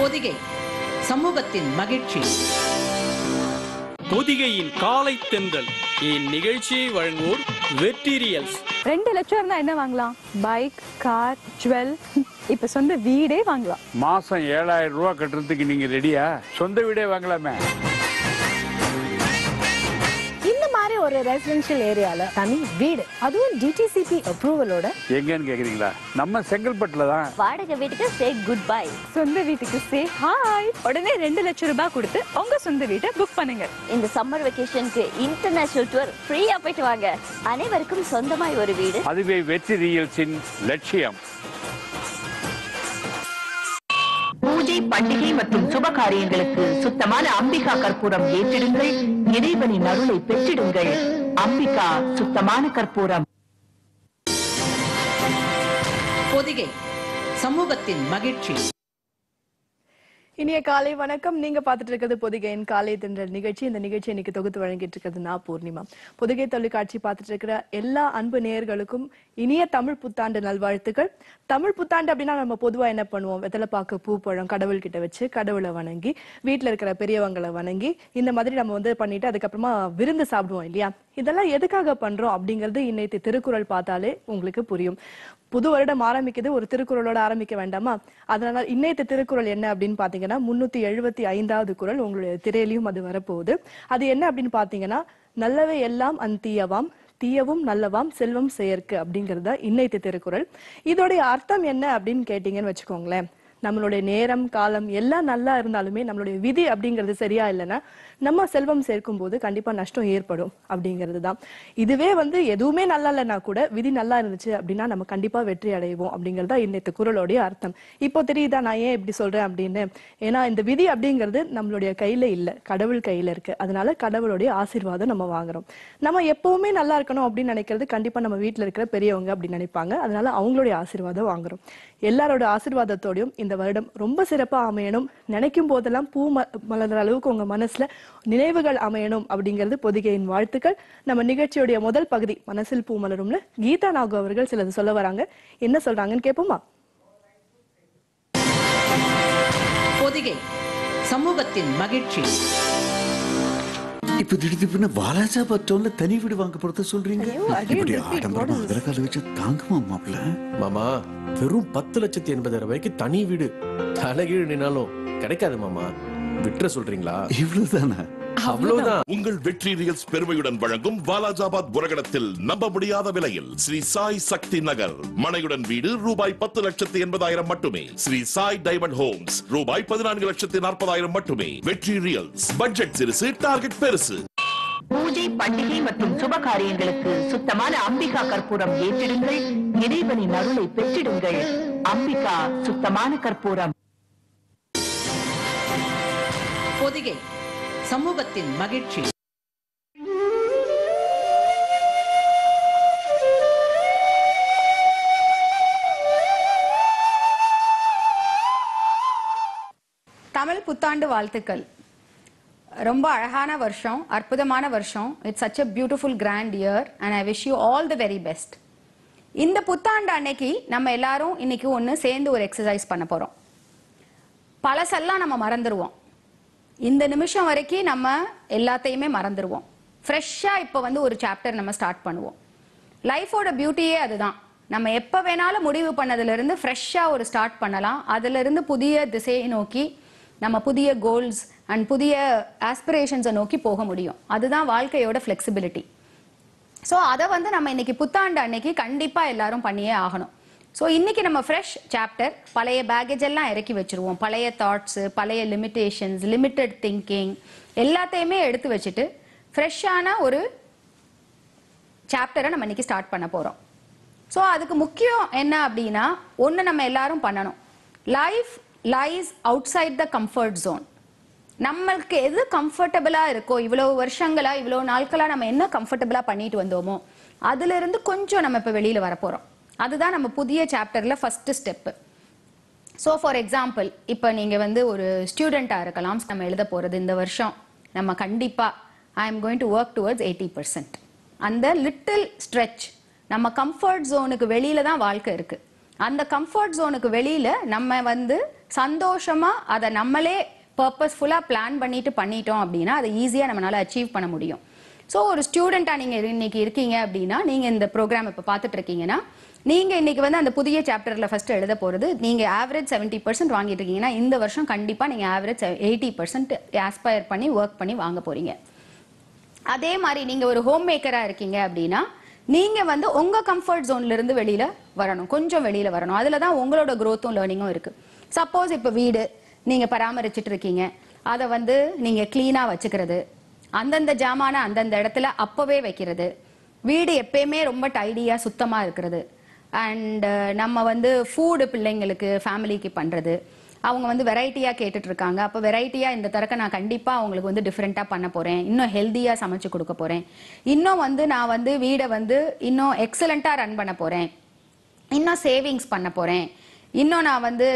பொதிகை சமூகத்தின் மகிழ்ச்சி பொதிகையின் காலை தென்றல் இந்நிகழ்ச்சியை வழங்குவோர் வெட்டீரியல்ஸ் ரெண்டு லட்சம் இருந்தா என்ன வாங்கலாம் பைக் கார் ஜுவல் இப்ப சொந்த வீடே வாங்கலாம் மாசம் ஏழாயிரம் ரூபாய் கட்டுறதுக்கு நீங்க ரெடியா சொந்த வீடே வாங்கலாமே இந்த மாதிரி ஒரு ரெசிடென்ஷியல் ஏரியால தனி வீடு அதுவும் டிடிசிபி அப்ரூவலோட எங்கன்னு கேக்குறீங்களா நம்ம செங்கல்பட்டுல தான் வாடகை வீட்டுக்கு சே குட் பை சொந்த வீட்டுக்கு சே ஹாய் உடனே ரெண்டு லட்சம் ரூபாய் கொடுத்து உங்க சொந்த வீட்டை புக் பண்ணுங்க இந்த சம்மர் வெக்கேஷனுக்கு இன்டர்நேஷனல் டூர் ஃப்ரீயா போயிட்டு வாங்க அனைவருக்கும் சொந்தமாய் ஒரு வீடு அதுவே வெற்றி ரியல்ஸின் லட்சியம் பூஜை பண்டிகை மற்றும் சுப காரியங்களுக்கு சுத்தமான அம்பிகா கற்பூரம் ஏற்றிடுங்கள் இறைவனின் அருளை பெற்றிடுங்கள் அம்பிகா சுத்தமான கற்பூரம் பொதிகை சமூகத்தின் மகிழ்ச்சி இனிய காலை வணக்கம் நீங்க பார்த்துட்டு இருக்கிறது பொதிகையின் காலை தென்றல் நிகழ்ச்சி இந்த நிகழ்ச்சி இன்னைக்கு தொகுத்து வழங்கிட்டு இருக்கிறது நான் பூர்ணிமா பொதிகை தொலைக்காட்சி பார்த்துட்டு இருக்கிற எல்லா அன்பு நேயர்களுக்கும் இனிய தமிழ் புத்தாண்டு நல்வாழ்த்துக்கள் தமிழ் புத்தாண்டு அப்படின்னா நம்ம பொதுவா என்ன பண்ணுவோம் வெத்தலை பாக்கு பூ பழம் கடவுள் கிட்ட வச்சு கடவுளை வணங்கி வீட்டுல இருக்கிற பெரியவங்களை வணங்கி இந்த மாதிரி நம்ம வந்து பண்ணிட்டு அதுக்கப்புறமா விருந்து சாப்பிடுவோம் இல்லையா இதெல்லாம் எதுக்காக பண்றோம் அப்படிங்கிறது இன்னைக்கு திருக்குறள் பார்த்தாலே உங்களுக்கு புரியும் புது வருடம் ஆரம்பிக்குது ஒரு திருக்குறளோட ஆரம்பிக்க வேண்டாமா அதனால இன்னைத்து திருக்குறள் என்ன அப்படின்னு பாத்தீங்கன்னா முன்னூத்தி எழுபத்தி ஐந்தாவது குறள் உங்களுடைய திரையிலையும் அது வரப்போகுது அது என்ன அப்படின்னு பாத்தீங்கன்னா நல்லவை எல்லாம் அந் தீயவாம் தீயவும் நல்லவாம் செல்வம் செயற்கு அப்படிங்கறத இன்னைத்து திருக்குறள் இதோடைய அர்த்தம் என்ன அப்படின்னு கேட்டீங்கன்னு வச்சுக்கோங்களேன் நம்மளுடைய நேரம் காலம் எல்லாம் நல்லா இருந்தாலுமே நம்மளுடைய விதி அப்படிங்கிறது சரியா இல்லைன்னா நம்ம செல்வம் சேர்க்கும் போது கண்டிப்பா நஷ்டம் ஏற்படும் அப்படிங்கிறது தான் இதுவே வந்து எதுவுமே நல்லா இல்லைன்னா கூட விதி நல்லா இருந்துச்சு அப்படின்னா நம்ம கண்டிப்பா வெற்றி அடைவோம் அப்படிங்கிறது தான் இன்னைக்கு குரலோடைய அர்த்தம் இப்போ தெரியுதா நான் ஏன் இப்படி சொல்றேன் அப்படின்னு ஏன்னா இந்த விதி அப்படிங்கிறது நம்மளுடைய கையில இல்ல கடவுள் கையில இருக்கு அதனால கடவுளுடைய ஆசீர்வாதம் நம்ம வாங்குறோம் நம்ம எப்பவுமே நல்லா இருக்கணும் அப்படின்னு நினைக்கிறது கண்டிப்பா நம்ம வீட்டுல இருக்கிற பெரியவங்க அப்படின்னு நினைப்பாங்க அதனால அவங்களுடைய ஆசீர்வாதம் வாங்குறோம் எல்லாரோட ஆசீர்வாதத்தோடையும் இந்த வருடம் ரொம்ப சிறப்பா அமையணும் நினைக்கும் போதெல்லாம் பூ ம- மலர்ற அளவுக்கு உங்க மனசுல நினைவுகள் அமையணும் அப்படிங்கிறது பொதிகையின் வாழ்த்துக்கள் நம்ம நிகழ்ச்சியுடைய முதல் பகுதி மனசில் பூ மலரும்ல கீதா நாகு அவர்கள் சிலது சொல்ல வராங்க என்ன சொல்றாங்கன்னு கேட்போமா பொதிகை சமூகத்தின் மகிழ்ச்சி இப்ப திடீர்னு வாலாஜா பட்டோம்ல தனி வீடு வாங்க போறத சொல்றீங்க இப்படி ஆடம்பரமா அதிர கால வச்சு தாங்குமா மாப்பிள்ள மாமா வெறும் பத்து லட்சத்தி எண்பதாயிரம் ரூபாய்க்கு தனி வீடு தலைகீழ் நின்னாலும் கிடைக்காது மாமா விட்டுற சொல்றீங்களா இவ்வளவுதானா அவ்வளவுதான் உங்கள் வெற்றி ரியல்ஸ் பெருமையுடன் வழங்கும் வாலாஜாபாத் புரகணத்தில் நம்ப முடியாத விலையில் ஸ்ரீ சாய் சக்தி நகர் மனையுடன் வீடு ரூபாய் பத்து லட்சத்து எண்பதாயிரம் மட்டுமே ஸ்ரீ சாய் டைமண்ட் ஹோம்ஸ் ரூபாய் பதினான்கு லட்சத்து நாற்பதாயிரம் மட்டுமே வெற்றி ரியல்ஸ் பட்ஜெட் சிறுசு டார்கெட் பெருசு பூஜை பண்டிகை மற்றும் சுப காரியங்களுக்கு சுத்தமான அம்பிகா கற்பூரம் ஏற்றிடுங்கள் இறைவனின் அருளை பெற்றிடுங்கள் அம்பிகா சுத்தமான கற்பூரம் பொதிகை சமூகத்தின் மகிழ்ச்சி தமிழ் புத்தாண்டு வாழ்த்துக்கள் ரொம்ப அழகான வருஷம் அற்புதமான வருஷம் it's such a beautiful grand year and I wish you all the very best இந்த புத்தாண்டு அன்னைக்கு நம்ம எல்லாரும் இன்னைக்கு ஒன்று சேர்ந்து ஒரு எக்ஸசைஸ் பண்ண போகிறோம் பழசெல்லாம் நம்ம மறந்துடுவோம் இந்த நிமிஷம் வரைக்கும் நம்ம எல்லாத்தையுமே மறந்துடுவோம் ஃப்ரெஷ்ஷாக இப்போ வந்து ஒரு சாப்டர் நம்ம ஸ்டார்ட் பண்ணுவோம் லைஃபோட பியூட்டியே அதுதான் நம்ம எப்போ வேணாலும் முடிவு பண்ணதுலேருந்து ஃப்ரெஷ்ஷாக ஒரு ஸ்டார்ட் பண்ணலாம் அதிலிருந்து புதிய திசையை நோக்கி நம்ம புதிய கோல்ஸ் அண்ட் புதிய ஆஸ்பிரேஷன்ஸை நோக்கி போக முடியும் அதுதான் வாழ்க்கையோட ஃப்ளெக்சிபிலிட்டி ஸோ அதை வந்து நம்ம இன்னைக்கு புத்தாண்டு அன்னைக்கு கண்டிப்பாக எல்லாரும் பண்ணியே ஆகணும் ஸோ இன்னைக்கு நம்ம ஃப்ரெஷ் சாப்டர் பழைய பேகேஜ் எல்லாம் இறக்கி வச்சிருவோம் பழைய தாட்ஸு பழைய லிமிட்டேஷன்ஸ் லிமிட்டட் திங்கிங் எல்லாத்தையுமே எடுத்து வச்சுட்டு ஃப்ரெஷ்ஷான ஒரு சாப்டரை நம்ம இன்னைக்கு ஸ்டார்ட் பண்ண போகிறோம் ஸோ அதுக்கு முக்கியம் என்ன அப்படின்னா ஒன்று நம்ம எல்லாரும் பண்ணணும் life lies outside the comfort zone நம்மளுக்கு எது கம்ஃபர்டபுளா இருக்கோ இவ்வளவு வருஷங்களா இவ்வளவு நாட்களா நம்ம என்ன கம்ஃபர்டபுளா பண்ணிட்டு வந்தோமோ அதுல இருந்து கொஞ்சம் நம்ம இப்ப வெளியில வரப்போறோம் அதுதான் நம்ம புதிய சாப்டர்ல first step so for example இப்போ நீங்கள் வந்து ஒரு ஸ்டூடெண்ட்டாக இருக்கலாம் நம்ம எழுத போகிறது இந்த வருஷம் நம்ம கண்டிப்பாக I am going to work towards eighty percent அந்த லிட்டில் ஸ்ட்ரெச் நம்ம கம்ஃபர்ட் ஜோனுக்கு வெளியில தான் வாழ்க்கை இருக்கு அந்த கம்ஃபர்ட் ஜோனுக்கு வெளியில நம்ம வந்து சந்தோஷமா அதை நம்மளே பர்பஸ்ஃபுல்லா பிளான் பண்ணிட்டு பண்ணிட்டோம் அப்படின்னா அதை ஈஸியா நம்மளால அச்சீவ் பண்ண முடியும் ஸோ ஒரு ஸ்டூடெண்டா நீங்க இன்னைக்கு இருக்கீங்க அப்படின்னா நீங்க இந்த ப்ரோக்ராம் இப்ப பார்த்துட்டு இருக்கீங்கன்னா நீங்க இன்னைக்கு வந்து அந்த புதிய சாப்டர்ல ஃபர்ஸ்ட் எழுத போறது நீங்க ஆவரேஜ் செவன்ட்டி பர்சன்ட் வாங்கிட்டு இருக்கீங்கன்னா இந்த வருஷம் கண்டிப்பா நீங்க ஆவரேஜ் எயிட்டி பர்சன்ட் ஆஸ்பயர் பண்ணி ஒர்க் பண்ணி வாங்க போறீங்க அதே மாதிரி நீங்க ஒரு ஹோம் மேக்கரா இருக்கீங்க அப்படின்னா நீங்க வந்து உங்க கம்ஃபர்ட் ஜோன்ல இருந்து வெளியில வரணும் கொஞ்சம் வெளியில வரணும் அதுல தான் உங்களோட growth-உம் லேர்னிங்கும் இருக்கு சப்போஸ் இப்ப வீடு நீங்க பராமரிச்சிட்டு இருக்கீங்க அதை வந்து நீங்க கிளீனா வச்சுக்கிறது அந்தந்த ஜாமான அந்தந்த இடத்துல அப்பவே வைக்கிறது வீடு எப்பயுமே ரொம்ப டைடியா சுத்தமா இருக்கிறது அண்ட் நம்ம வந்து ஃபுட் பிள்ளைங்களுக்கு ஃபேமிலிக்கு பண்றது அவங்க வந்து வெரைட்டியா கேட்டுட்டு இருக்காங்க அப்போ வெரைட்டியா இந்த தரக்க நான் கண்டிப்பா அவங்களுக்கு வந்து டிஃப்ரெண்டா பண்ண போறேன் இன்னும் ஹெல்தியா சமைச்சு கொடுக்க போறேன் இன்னும் வந்து நான் வந்து வீடை வந்து இன்னும் எக்ஸலண்டா ரன் பண்ண போறேன் இன்னும் சேவிங்ஸ் பண்ண போறேன் இன்னும் நான் வந்து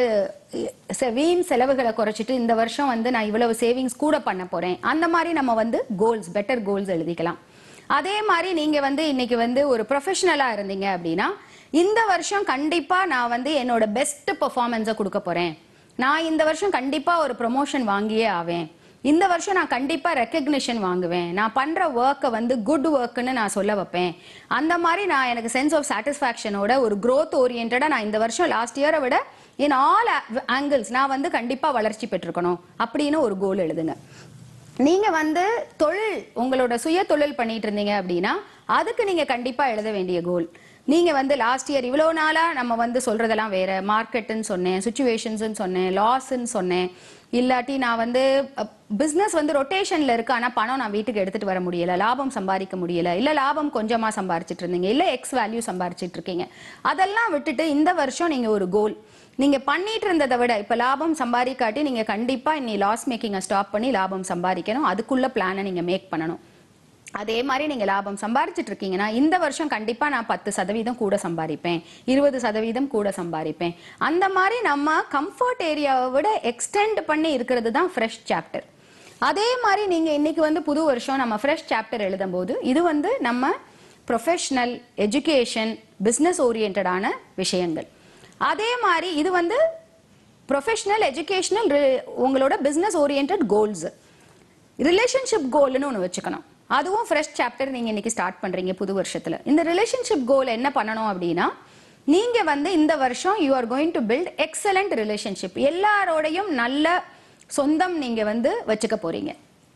செ- வீண் செலவுகளை குறைச்சிட்டு இந்த வருஷம் வந்து நான் இவ்வளவு சேவிங்ஸ் கூட பண்ண போறேன் அந்த மாதிரி நம்ம வந்து கோல்ஸ் பெட்டர் கோல்ஸ் எழுதிக்கலாம் அதே மாதிரி நீங்க வந்து இன்னைக்கு வந்து ஒரு ப்ரொஃபஷனலா இருந்தீங்க அப்படின்னா இந்த வருஷம் கண்டிப்பா நான் வந்து என்னோட பெஸ்ட் பெர்ஃபார்மன்ஸை கொடுக்க போறேன் நான் இந்த வருஷம் கண்டிப்பா ஒரு ப்ரொமோஷன் வாங்கியே ஆவேன் இந்த வருஷம் நான் கண்டிப்பா ரெக்கக்னிஷன் வாங்குவேன் நான் பண்ற ஒர்க்கை வந்து குட் ஒர்க்குன்னு நான் சொல்ல வைப்பேன் அந்த மாதிரி நான் எனக்கு சென்ஸ் ஆஃப் சாட்டிஸ்ஃபேக்ஷனோட ஒரு growth ஓரியன்டா நான் இந்த வருஷம் லாஸ்ட் இயரை விட இன் ஆல் ஆங்கிள்ஸ் நான் வந்து கண்டிப்பா வளர்ச்சி பெற்றிருக்கணும் அப்படின்னு ஒரு கோல் எழுதுங்க நீங்க வந்து தொழில் உங்களோட சுய தொழில் பண்ணிட்டு இருந்தீங்க அப்படின்னா அதுக்கு நீங்க கண்டிப்பா எழுத வேண்டிய கோல் நீங்க வந்து லாஸ்ட் இயர் இவ்வளவு நாளா நம்ம வந்து சொல்றதெல்லாம் வேற மார்க்கெட்டுன்னு சொன்னேன் சுச்சுவேஷன்ஸ் சொன்னேன் லாஸ்ன்னு சொன்னேன் இல்லாட்டி நான் வந்து பிசினஸ் வந்து ரொட்டேஷன்ல இருக்கு ஆனா பணம் நான் வீட்டுக்கு எடுத்துட்டு வர முடியல லாபம் சம்பாதிக்க முடியல இல்ல லாபம் கொஞ்சமா சம்பாரிச்சிட்டு இருந்தீங்க இல்ல எக்ஸ் வேல்யூ சம்பாரிச்சிட்டு இருக்கீங்க அதெல்லாம் விட்டுட்டு இந்த வருஷம் நீங்க ஒரு கோல் நீங்க பண்ணிட்டு இருந்ததை விட இப்ப லாபம் சம்பாதிக்காட்டி நீங்க கண்டிப்பா இன்னி லாஸ் மேக்கிங்கை ஸ்டாப் பண்ணி லாபம் சம்பாதிக்கணும் அதுக்குள்ள பிளானை நீங்க மேக் பண்ணணும் அதே மாதிரி நீங்க லாபம் சம்பாரிச்சிட்டு இருக்கீங்கன்னா இந்த வருஷம் கண்டிப்பா நான் பத்து சதவீதம் கூட சம்பாதிப்பேன் இருபது சதவீதம் கூட சம்பாதிப்பேன் அந்த மாதிரி நம்ம கம்ஃபர்ட் ஏரியாவை விட எக்ஸ்டெண்ட் பண்ணி இருக்கிறது தான் ஃப்ரெஷ் சாப்டர் அதே மாதிரி நீங்க இன்னைக்கு வந்து புது வருஷம் நம்ம ஃப்ரெஷ் சாப்டர் எழுதும் போது இது வந்து நம்ம ப்ரொஃபஷனல் எஜுகேஷன் பிஸ்னஸ் ஓரியன்டான விஷயங்கள் அதே மாதிரி இது வந்து ப்ரொஃபஷனல் எஜுகேஷனல் உங்களோட பிஸ்னஸ் ஓரியன்ட் கோல்ஸ் ரிலேஷன்ஷிப் கோல்னு ஒன்று வச்சுக்கணும் அதுவும் ஃப்ரெஷ் சாப்டர் நீங்க இன்னைக்கு ஸ்டார்ட் பண்றீங்க புது வருஷத்துல இந்த ரிலேஷன்ஷிப் கோல் என்ன பண்ணணும் அப்படின்னா நீங்க வந்து இந்த வருஷம் you are going to build excellent relationship எல்லாரோடையும் நல்ல சொந்தம் நீங்க வந்து வச்சுக்க போறீங்க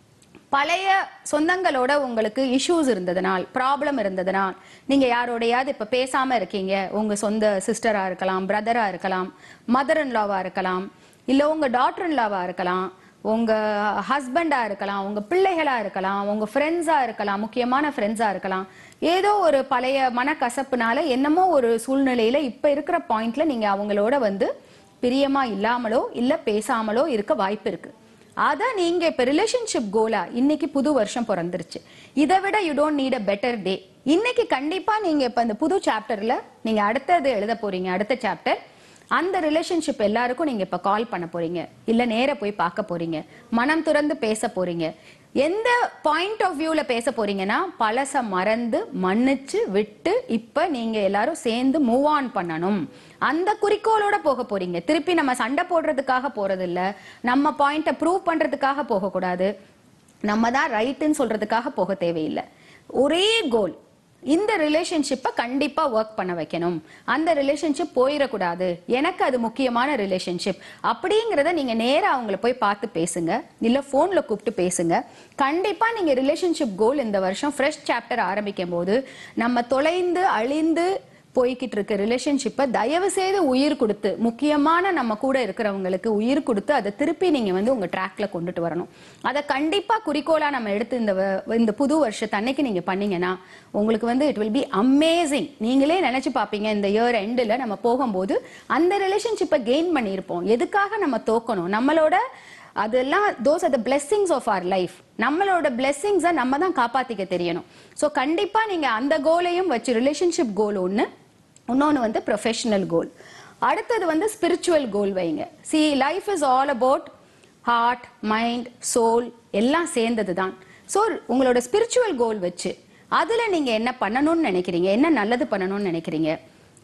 பழைய சொந்தங்களோட உங்களுக்கு இஷ்யூஸ் இருந்ததுனால் ப்ராப்ளம் இருந்ததுனால் நீங்க யாரோடையாவது இப்ப பேசாம இருக்கீங்க உங்க சொந்த சிஸ்டரா இருக்கலாம் பிரதரா இருக்கலாம் மதர் இன் லாவா இருக்கலாம் இல்ல உங்க டாட்டர் இன் லாவா இருக்கலாம் உங்க ஹஸ்பண்டா இருக்கலாம் உங்க பிள்ளைகளா இருக்கலாம் உங்க ஃப்ரெண்ட்ஸா இருக்கலாம் முக்கியமான ஃப்ரெண்ட்ஸா இருக்கலாம் ஏதோ ஒரு பழைய மனக்கசப்புனால என்னமோ ஒரு சூழ்நிலையில இப்ப இருக்கிற பாயிண்ட்ல நீங்க அவங்களோட வந்து பிரியமா இல்லாமலோ இல்ல பேசாமலோ இருக்க வாய்ப்பு இருக்கு அத நீங்க இப்ப ரிலேஷன்ஷிப் கோலா இன்னைக்கு புது வருஷம் பிறந்துருச்சு இதை விட you don't need a better day இன்னைக்கு கண்டிப்பா நீங்க இப்ப இந்த புது சாப்டர்ல நீங்க அடுத்தது எழுத போறீங்க அடுத்த சாப்டர் அந்த ரிலேஷன்ஷிப் எல்லாருக்கும் நீங்க இப்ப கால் பண்ண போறீங்க இல்ல நேர போய் பார்க்க போறீங்க மனம் துறந்து பேச போறீங்க எந்த பாயிண்ட் ஆஃப் வியூல பேச போறீங்கன்னா பழச மறந்து மன்னிச்சு விட்டு இப்ப நீங்க எல்லாரும் சேர்ந்து மூவ் ஆன் பண்ணணும் அந்த குறிக்கோளோட போக போறீங்க திருப்பி நம்ம சண்டை போடுறதுக்காக போறது இல்ல நம்ம பாயிண்ட ப்ரூவ் பண்றதுக்காக போக கூடாது நம்ம தான் ரைட்டுன்னு சொல்றதுக்காக போக தேவையில்லை ஒரே கோல் இந்த ரிலேஷன்ஷிப்பை கண்டிப்பா ஒர்க் பண்ண வைக்கணும் அந்த ரிலேஷன்ஷிப் போயிடக்கூடாது எனக்கு அது முக்கியமான ரிலேஷன்ஷிப் அப்படிங்கறத நீங்க நேரா அவங்கள போய் பார்த்து பேசுங்க இல்ல போன்ல கூப்பிட்டு பேசுங்க கண்டிப்பா நீங்க ரிலேஷன்ஷிப் கோல் இந்த வருஷம் ஃப்ரெஷ் சாப்டர் ஆரம்பிக்கும் போது நம்ம தொலைந்து அழிந்து போய்கிட்டு இருக்க ரிலேஷன்ஷிப்பை தயவு செய்து உயிர் கொடுத்து முக்கியமான நம்ம கூட இருக்கிறவங்களுக்கு உயிர் கொடுத்து அதை திருப்பி நீங்க வந்து உங்க ட்ராக்ல கொண்டுட்டு வரணும் அதை கண்டிப்பா குறிக்கோளா நம்ம எடுத்து இந்த வ- இந்த புது வருஷத்து அன்னைக்கு நீங்க பண்ணீங்கன்னா உங்களுக்கு வந்து இட் வில் பி அமேசிங் நீங்களே நினைச்சு பாப்பீங்க இந்த இயர் எண்டில் நம்ம போகும்போது அந்த ரிலேஷன்ஷிப்பை கெயின் பண்ணியிருப்போம் எதுக்காக நம்ம தோக்கணும் நம்மளோட அதெல்லாம் those are the blessings of our life நம்மளோட பிளெஸ்ஸிங்ஸை நம்ம தான் காப்பாத்திக்க தெரியணும் ஸோ கண்டிப்பா நீங்க அந்த கோலையும் வச்சு ரிலேஷன்ஷிப் கோல் ஒன்று இன்னொன்று வந்து ப்ரொஃபஷனல் கோல் அடுத்தது வந்து ஸ்பிரிச்சுவல் கோல் வைங்க see life is all about heart mind soul எல்லாம் சேர்ந்தது தான் ஸோ உங்களோட ஸ்பிரிச்சுவல் கோல் வச்சு அதுல நீங்க என்ன பண்ணணும்னு நினைக்கிறீங்க என்ன நல்லது பண்ணணும்னு நினைக்கிறீங்க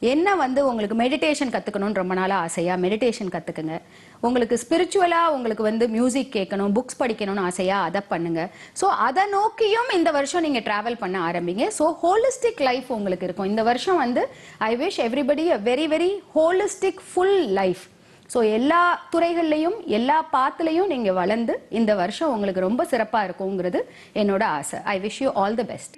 என்ன வந்து உங்களுக்கு மெடிடேஷன் கத்துக்கணும்னு ரொம்ப நாளா ஆசையா மெடிடேஷன் கத்துக்குங்க உங்களுக்கு ஸ்பிரிச்சுவலா உங்களுக்கு வந்து மியூசிக் கேட்கணும் புக்ஸ் படிக்கணும்னு ஆசையா அதை பண்ணுங்க ஸோ அதை நோக்கியும் இந்த வருஷம் நீங்க டிராவல் பண்ண ஆரம்பிங்க ஸோ ஹோலிஸ்டிக் லைஃப் உங்களுக்கு இருக்கும் இந்த வருஷம் வந்து I wish everybody a very very holistic full life so எல்லா துறைகள்லையும் எல்லா பாத்துலையும் நீங்க வளர்ந்து இந்த வருஷம் உங்களுக்கு ரொம்ப சிறப்பா இருக்குங்கிறது என்னோட ஆசை I wish you all the best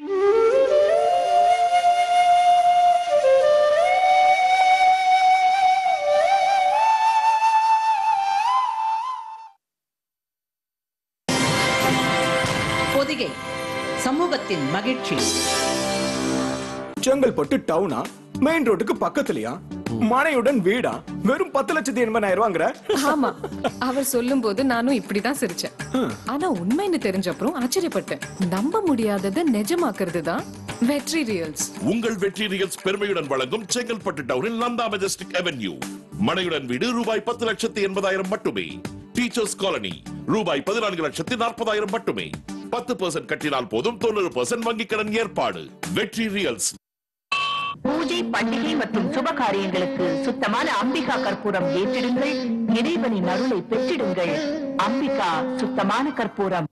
Pothigai சமூகத்தின் மகிழ்ச்சி செங்கல்பட்டு டவுனா மெயின் ரோட்டுக்கு பக்கத்துலயா மனையுடன் வீடா வெறும் பத்து லட்சத்தி எண்பதாயிரம் ரூபாங்கிற ஆமா அவர் சொல்லும் போது நானும் இப்படிதான் சிரிச்சேன் ஆனா உண்மைன்னு தெரிஞ்ச அப்புறம் ஆச்சரியப்பட்டேன் நம்ப முடியாததை நிஜமாக்குறது தான் வெற்றி ரியல்ஸ் உங்கள் வெற்றி ரியல்ஸ் பெருமையுடன் வழங்கும் செங்கல்பட்டு டவுனில் நந்தா மெஜஸ்டிக் அவென்யூ மனையுடன் வீடு ரூபாய் பத்து லட்சத்தி எண்பதாயிரம் மட்டுமே டீச்சர்ஸ் காலனி ரூபாய் பதினான்கு லட்சத்தி நாற்பதாயிரம் மட்டுமே பத்து பர்சன்ட் கட்டினால் போதும் தொண்ணூறு பர்சன்ட் வங்கிக் கடன் ஏற்பாடு வெற்றி ரியல்ஸ் பூஜை பண்டிகை மற்றும் சுப காரியங்களுக்கு சுத்தமான அம்பிகா கற்பூரம் ஏற்றிடுங்கள் இறைவனின் அருளை பெற்றிடுங்கள் அம்பிகா சுத்தமான கற்பூரம்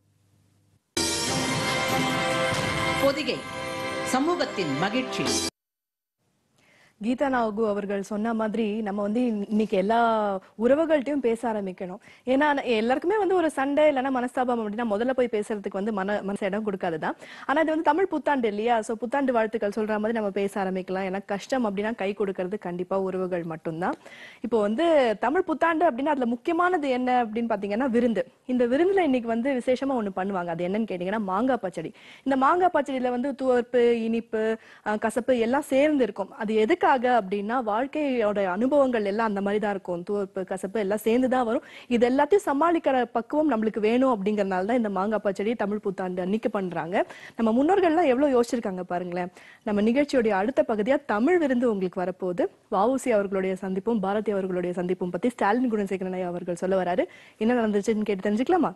பொதிகை சமூகத்தின் மகிழ்ச்சி கீதா நாகு அவர்கள் சொன்ன மாதிரி நம்ம வந்து இன்னைக்கு எல்லா உறவுகள்கிட்டயும் பேச ஆரம்பிக்கணும் ஏன்னா எல்லாருக்குமே வந்து ஒரு சண்டை இல்லைன்னா மனஸ்தாபம் அப்படின்னா முதல்ல போய் பேசுறதுக்கு வந்து மன மனசு இடம் கொடுக்காதுதான் ஆனா இது வந்து தமிழ் புத்தாண்டு இல்லையா சோ புத்தாண்டு வாழ்த்துக்கள் சொல்ற மாதிரி நம்ம பேச ஆரம்பிக்கலாம் ஏன்னா கஷ்டம் அப்படின்னா கை கொடுக்கறது கண்டிப்பா உறவுகள் மட்டும்தான் இப்போ வந்து தமிழ் புத்தாண்டு அப்படின்னா அதுல முக்கியமானது என்ன அப்படின்னு பாத்தீங்கன்னா விருந்து இந்த விருந்துல இன்னைக்கு வந்து விசேஷமா ஒண்ணு பண்ணுவாங்க அது என்னன்னு கேட்டீங்கன்னா மாங்காய் பச்சடி இந்த மாங்காய் பச்சடியில வந்து துவர்ப்பு இனிப்பு அஹ், கசப்பு எல்லாம் சேர்ந்து இருக்கும் அது எதுக்காக அப்படின்னா வாழ்க்கையோட அனுபவங்கள் எல்லாம் அந்த மாதிரி தான் இருக்கும் துவர்ப்பு கசப்பு எல்லாம் சேர்ந்து தான் வரும் இது எல்லாத்தையும் சமாளிக்கிற பக்குவம் நம்மளுக்கு வேணும் அப்படிங்கறதுனால தான் இந்த மாங்காய் பச்சடி தமிழ் புத்தாண்டு அன்னைக்கு பண்றாங்க நம்ம முன்னோர்கள்லாம் எவ்வளவு யோசிச்சிருக்காங்க பாருங்களேன் நம்ம நிகழ்ச்சியோடைய அடுத்த பகுதியா தமிழ் விருந்து உங்களுக்கு வரப்போகுது வஉசி அவர்களுடைய சந்திப்பும் பாரதி அவர்களுடைய சந்திப்பும் பத்தி ஸ்டாலின் குணசேகரன் ஐயா அவர்கள் சொல்ல வராரு என்ன நடந்துச்சுன்னு கேட்டு தெரிஞ்சுக்கலாமா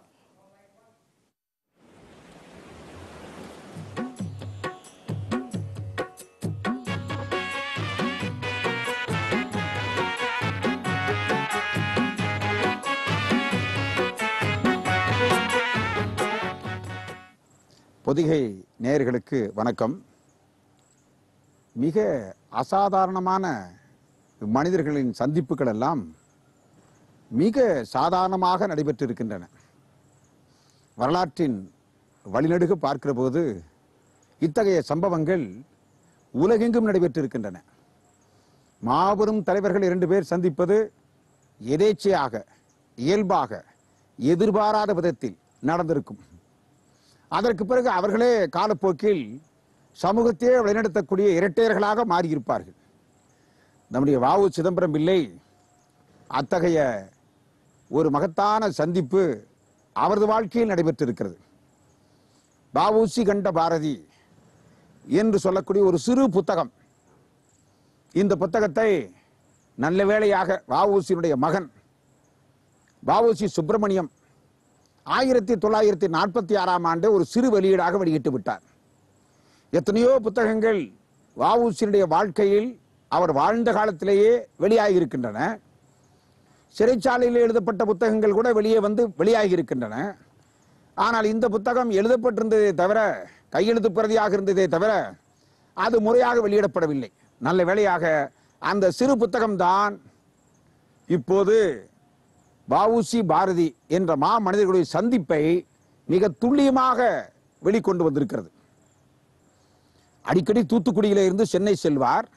பொதிகை நேயர்களுக்கு வணக்கம் மிக அசாதாரணமான மனிதர்களின் சந்திப்புகள் எல்லாம் மிக சாதாரணமாக நடைபெற்றிருக்கின்றன வரலாற்றின் வழிநடுக பார்க்கிற போது இத்தகைய சம்பவங்கள் உலகெங்கும் நடைபெற்றிருக்கின்றன மாபெரும் தலைவர்கள் இரண்டு பேர் சந்திப்பது எதேச்சையாக இயல்பாக எதிர்பாராத விதத்தில் நடந்திருக்கும் அதற்கு பிறகு அவர்களே காலப்போக்கில் சமூகத்தையே வழிநடத்தக்கூடிய இரட்டையர்களாக மாறியிருப்பார்கள் நம்முடைய வாவு சிதம்பரம் பிள்ளை அத்தகைய ஒரு மகத்தான சந்திப்பு அவரது வாழ்க்கையில் நடைபெற்றிருக்கிறது வாவூசி கண்ட பாரதி என்று சொல்லக்கூடிய ஒரு சிறு புத்தகம் இந்த புத்தகத்தை நல்ல வேளையாக வாவூசியினுடைய மகன் வாவூசி சுப்பிரமணியம் ஆயிரத்தி தொள்ளாயிரத்தி நாற்பத்தி ஆறாம் ஆண்டு ஒரு சிறு வெளியீடாக வெளியிட்டு விட்டார் எத்தனையோ புத்தகங்கள் வஉசியினுடைய வாழ்க்கையில் அவர் வாழ்ந்த காலத்திலேயே வெளியாகி இருக்கின்றன சிறைச்சாலையில் எழுதப்பட்ட புத்தகங்கள் கூட வெளியே வந்து வெளியாகி இருக்கின்றன ஆனால் இந்த புத்தகம் எழுதப்பட்டிருந்ததே தவிர கையெழுத்து பிரதியாக இருந்ததே தவிர அது முறையாக வெளியிடப்படவில்லை நல்ல வேளையாக அந்த சிறு புத்தகம்தான் இப்போது வஉசி பாரதி என்ற மா மனிதர்களுடைய சந்திப்பை மிக துல்லியமாக வெளிக்கொண்டு வந்திருக்கிறது அடிக்கடி தூத்துக்குடியில இருந்து சென்னை செல்வார்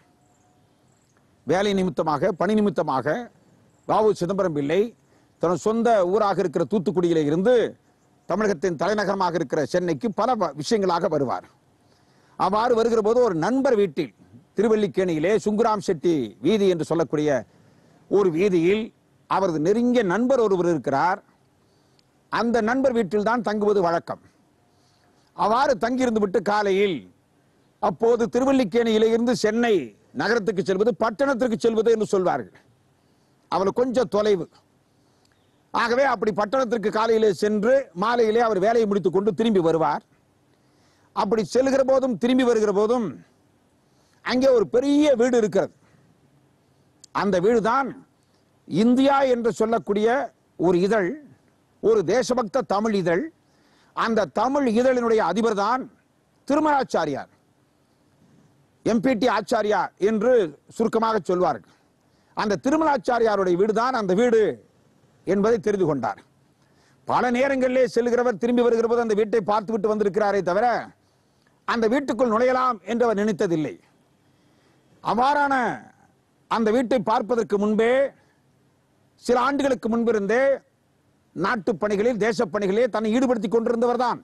வேலை நிமித்தமாக பணி நிமித்தமாக வாவு சிதம்பரம் பிள்ளை தன் சொந்த ஊராக இருக்கிற தூத்துக்குடியில இருந்து தமிழகத்தின் தலைநகரமாக இருக்கிற சென்னைக்கு பல வ- விஷயங்களாக வருவார் அவ்வாறு வருகிற போது ஒரு நண்பர் வீட்டில் திருவல்லிக்கேணியிலே சுங்குராம் செட்டி வீதி என்று சொல்லக்கூடிய ஒரு வீதியில் அவரது நெருங்கிய நண்பர் ஒருவர் இருக்கிறார் அந்த நண்பர் வீட்டில் தான் தங்குவது வழக்கம் அவ்வாறு தங்கியிருந்து விட்டு காலையில் அப்போது திருவல்லிக்கேணியிலே இருந்து சென்னை நகரத்துக்கு செல்வது பட்டணத்திற்கு செல்வது என்று சொல்வார்கள் அவள் கொஞ்சம் தொலைவு ஆகவே அப்படி பட்டணத்திற்கு காலையிலே சென்று மாலையிலே அவர் வேலையை முடித்துக் கொண்டு திரும்பி வருவார் அப்படி செல்கிற போதும் திரும்பி வருகிற போதும் அங்கே ஒரு பெரிய வீடு இருக்கிறது அந்த வீடுதான் இந்தியா என்று சொல்லக்கூடிய ஒரு இதழ் ஒரு தேசபக்த தமிழ் இதழ் அந்த தமிழ் இதழினுடைய அதிபர் தான் திருமலாச்சாரியார் எம்பிடி ஆச்சாரியா என்று சுருக்கமாக சொல்வார்கள் அந்த திருமலாச்சாரியாருடைய வீடுதான் அந்த வீடு என்பதை தெரிந்து கொண்டார் பல நேரங்களிலே செல்கிறவர் திரும்பி வருகிற போது அந்த வீட்டை பார்த்து விட்டு வந்திருக்கிறாரே தவிர அந்த வீட்டுக்குள் நுழையலாம் என்று அவர் நினைத்ததில்லை அவ்வாறான அந்த வீட்டை பார்ப்பதற்கு முன்பே சில ஆண்டுகளுக்கு முன்பிருந்தே நாட்டு பணிகளில் தேசப் பணிகளிலே தன்னை ஈடுபடுத்திக் கொண்டிருந்தவர் தான்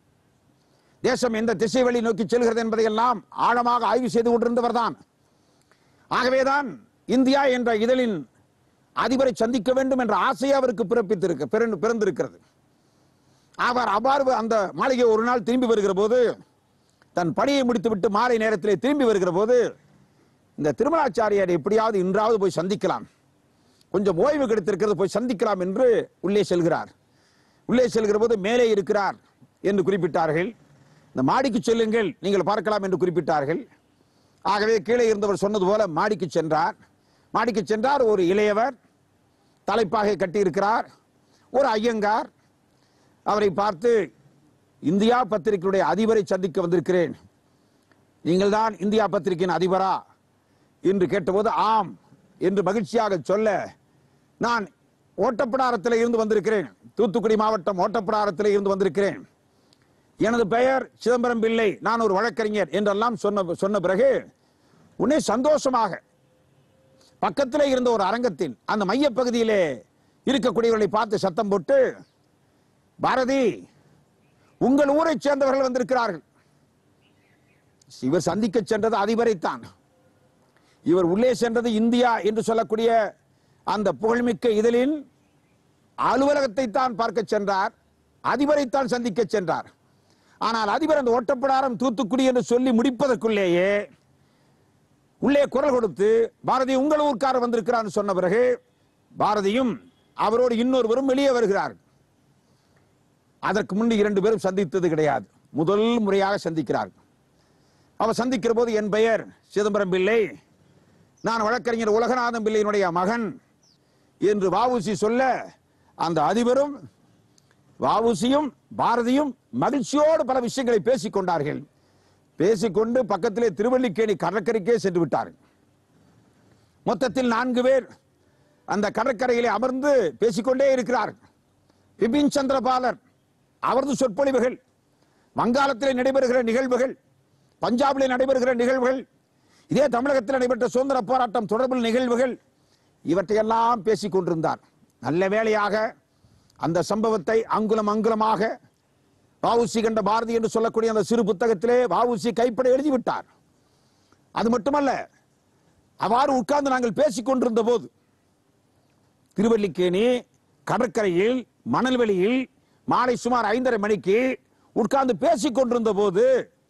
தேசம் எந்த திசை வழி நோக்கி செல்கிறது என்பதையெல்லாம் ஆழமாக ஆய்வு செய்து கொண்டிருந்தவர் தான் ஆகவேதான் இந்தியா என்ற இதழின் அதிபரை சந்திக்க வேண்டும் என்ற ஆசையை அவருக்கு பிறப்பித்திருக்க பிறந்து- பிறந்திருக்கிறது அவர் அவ்வாறு அந்த மாளிகை ஒரு நாள் திரும்பி வருகிற போது தன் பணியை முடித்துவிட்டு மாலை நேரத்திலே திரும்பி வருகிற போது இந்த திருமலாச்சாரியாரை எப்படியாவது இன்றாவது போய் சந்திக்கலாம் கொஞ்சம் ஓய்வு கிடைத்திருக்கிறது போய் சந்திக்கலாம் என்று உள்ளே செல்கிறார் உள்ளே செல்கிற போது மேலே இருக்கிறார் என்று குறிப்பிட்டார்கள் இந்த மாடிக்கு செல்லுங்கள் நீங்கள் பார்க்கலாம் என்று குறிப்பிட்டார்கள் ஆகவே கீழே இருந்தவர் சொன்னது போல மாடிக்கு சென்றார் மாடிக்கு சென்றார் ஒரு இளையவர் தலைப்பாகை கட்டியிருக்கிறார் ஒரு ஐயங்கார் அவரை பார்த்து இந்தியா பத்திரிகையுடைய அதிபரை சந்திக்க வந்திருக்கிறேன் நீங்கள் தான் இந்தியா பத்திரிகையின் அதிபரா என்று கேட்டபோது ஆம் என்று மகிழ்ச்சியாக சொல்ல நான் ஓட்டப்பிடாரத்தில் இருந்து வந்திருக்கிறேன் தூத்துக்குடி மாவட்டம் ஓட்டப்பிடாரத்தில் இருந்து வந்திருக்கிறேன் எனது பெயர் சிதம்பரம் பிள்ளை நான் ஒரு வழக்கறிஞர் என்றெல்லாம் சொன்ன சொன்ன பிறகு உடனே சந்தோஷமாக பக்கத்திலே இருந்த ஒரு அரங்கத்தின் அந்த மையப் பகுதியிலே இருக்கக்கூடியவர்களை பார்த்து சத்தம் போட்டு பாரதி உங்கள் ஊரைச் சேர்ந்தவர்கள் வந்திருக்கிறார்கள் இவர் சந்திக்க சென்றது அதிபரைத்தான் இவர் உள்ளே சென்றது இந்தியா என்று சொல்லக்கூடிய அந்த புகழ்மிக்க இதழின் அலுவலகத்தை தான் பார்க்க சென்றார் அதிபரைத்தான் சந்திக்க சென்றார் ஆனால் அதிபர் அந்த ஓட்டப்படாரம் தூத்துக்குடி என்று சொல்லி முடிப்பதற்குள்ளேயே உள்ளே குரல் கொடுத்து பாரதி உங்கள் ஊர்க்காரர் வந்திருக்கிறார் சொன்ன பிறகு பாரதியும் அவரோடு இன்னொருவரும் வெளியே வருகிறார் அதற்கு முன்பு இரண்டு பேரும் சந்தித்தது கிடையாது முதல் முறையாக சந்திக்கிறார்கள் அவர் சந்திக்கிற போது என் பெயர் சிதம்பரம் பிள்ளை நான் வழக்கறிஞர் உலகநாதன் பிள்ளையினுடைய மகன் என்று வாவுசி சொல்ல அந்த அதிபரும் வாவுசியும் பாரதியும் மகிழ்ச்சியோடு பல விஷயங்களை பேசிக் கொண்டார்கள் பேசிக்கொண்டு பக்கத்திலே திருவல்லிக்கேணி கடற்கரைக்கே சென்று விட்டார்கள் மொத்தத்தில் நான்கு பேர் அந்த கடற்கரையிலே அமர்ந்து பேசிக்கொண்டே இருக்கிறார்கள் பிபின் சந்திரபாலர் அவரது சொற்பொழிவுகள் வங்காளத்திலே நடைபெறுகிற நிகழ்வுகள் பஞ்சாபிலே நடைபெறுகிற நிகழ்வுகள் இதே தமிழகத்தில் நடைபெற்ற சுதந்திர போராட்டம் தொடர்பில் நிகழ்வுகள் இவற்றையெல்லாம் பேசிக் கொண்டிருந்தார் நல்ல வேளையாக அந்த சம்பவத்தை அங்குலம் அங்குலமாக வாவுசி கண்ட பாரதி என்று சொல்லக்கூடிய அந்த சிறு புத்தகத்திலே வாவுசி கைப்பட எழுதிவிட்டார் அது மட்டுமல்ல அவ்வாறு உட்கார்ந்து நாங்கள் பேசிக் கொண்டிருந்த போது திருவல்லிக்கேணி கடற்கரையில் மணல்வெளியில் மாலை சுமார் ஐந்தரை மணிக்கு உட்கார்ந்து பேசிக் கொண்டிருந்த போது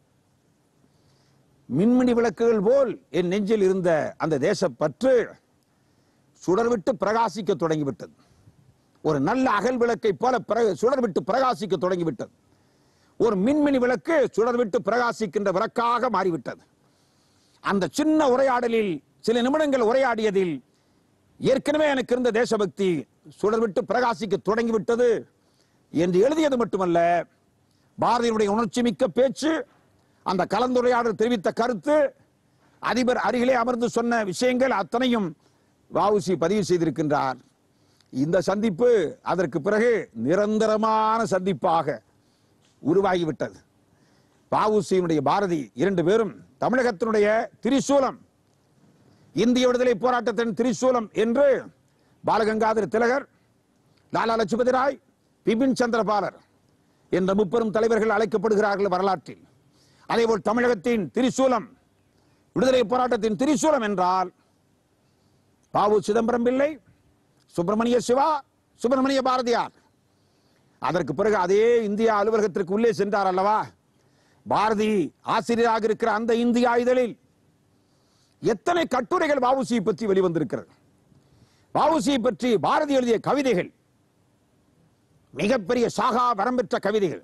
மின்மினி விளக்குகள் போல் என் நெஞ்சில் இருந்த அந்த தேசப்பற்று சுடர்விட்டு பிரகாசிக்க தொடங்கிவிட்டது ஒரு நல்ல அகல் விளக்கை போல பிர- சுடர்விட்டு பிரகாசிக்க தொடங்கிவிட்டது ஒரு மின்மினி விளக்கு சுடர்விட்டு பிரகாசிக்கின்ற விளக்காக மாறிவிட்டது அந்த சின்ன உரையாடலில் சில நிமிடங்கள் உரையாடியதில் ஏற்கனவே எனக்கு இருந்த தேசபக்தி சுடர்விட்டு பிரகாசிக்க தொடங்கிவிட்டது என்று எழுதியது மட்டுமல்ல பாரதியினுடைய உணர்ச்சி மிக்க பேச்சு அந்த கலந்துரையாடல் தெரிவித்த கருத்து அதிபர் அருகிலே அமர்ந்து சொன்ன விஷயங்கள் அத்தனையும் வாவுசி பதிவு செய்திருக்கின்றார் இந்த சந்திப்பு அதற்கு பிறகு நிரந்தரமான சந்திப்பாக உருவாகிவிட்டது வாவுசியினுடைய பாரதி இரண்டு பேரும் தமிழகத்தினுடைய திரிசூலம் இந்திய விடுதலை போராட்டத்தின் திரிசூலம் என்று பாலகங்காதர திலகர் லாலா லட்சுமதி ராய் பிபின் சந்திரபாலர் என்ற முப்பெரும் தலைவர்கள் அழைக்கப்படுகிறார்கள் வரலாற்றில் அதேபோல் தமிழகத்தின் திரிசூலம் விடுதலை போராட்டத்தின் திரிசூலம் என்றால் பாவு சிதம்பரம் பிள்ளை சுப்பிரமணிய சிவா சுப்பிரமணிய பாரதியார் அதற்கு பிறகு அதே இந்தியா அலுவலகத்திற்கு உள்ளே சென்றார் அல்லவா பாரதி ஆசிரியராக இருக்கிற அந்த இந்தியா இதழில் எத்தனை கட்டுரைகள் வாவுசியை பற்றி வெளிவந்திருக்கிறது வாவுசியை பற்றி பாரதி எழுதிய கவிதைகள் மிகப்பெரிய சாகா வரம்பெற்ற கவிதைகள்